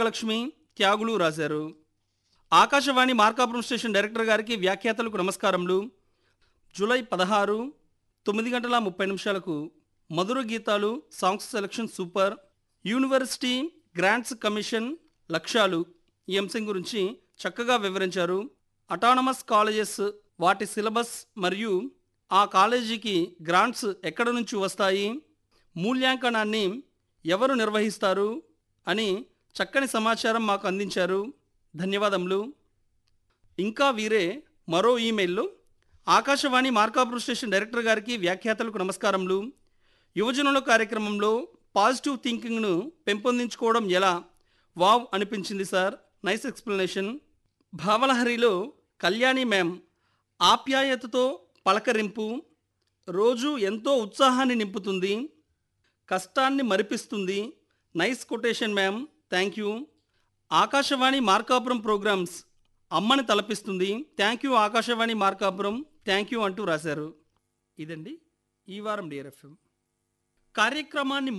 నాగలక్ష్మి త్యాగులు రాశారు Akashvani Markapuram station director గారికి వ్యాఖ్యాతలకు నమస్కారములు జూలై పదహారు తొమ్మిది గంటల ముప్పై నిమిషాలకు మధుర గీతాలు songs selection super university grants commission లక్ష్యాలు ఈ అంశం గురించి చక్కగా వివరించారు అటానమస్ కాలేజెస్ వాటి సిలబస్ మరియు ఆ కాలేజీకి గ్రాంట్స్ ఎక్కడ నుంచి వస్తాయి మూల్యాంకనాన్ని ఎవరు నిర్వహిస్తారు అని చక్కని సమాచారం మాకు అందించారు ధన్యవాదములు ఇంకా వీరే మరో ఈమెయిల్లో ఆకాశవాణి మార్కాపురం స్టేషన్ డైరెక్టర్ గారికి వ్యాఖ్యాతలకు నమస్కారములు యువజనుల కార్యక్రమంలో పాజిటివ్ థింకింగ్ను పెంపొందించుకోవడం ఎలా వావ్ అనిపించింది సార్ నైస్ ఎక్స్ప్లెనేషన్ భావలహరిలో కళ్యాణి మ్యామ్ ఆప్యాయతతో పలకరింపు రోజు ఎంతో ఉత్సాహాన్ని నింపుతుంది కష్టాన్ని మరిపిస్తుంది nice quotation ma'am thank you Akashvani Markapuram programmes అమ్మని తలపిస్తుంది thank you Akashvani Markapuram thank you అంటూ రాశారు ఇదండి ఈ వారం డిఆర్ఎఫ్ఎం కార్యక్రమాన్ని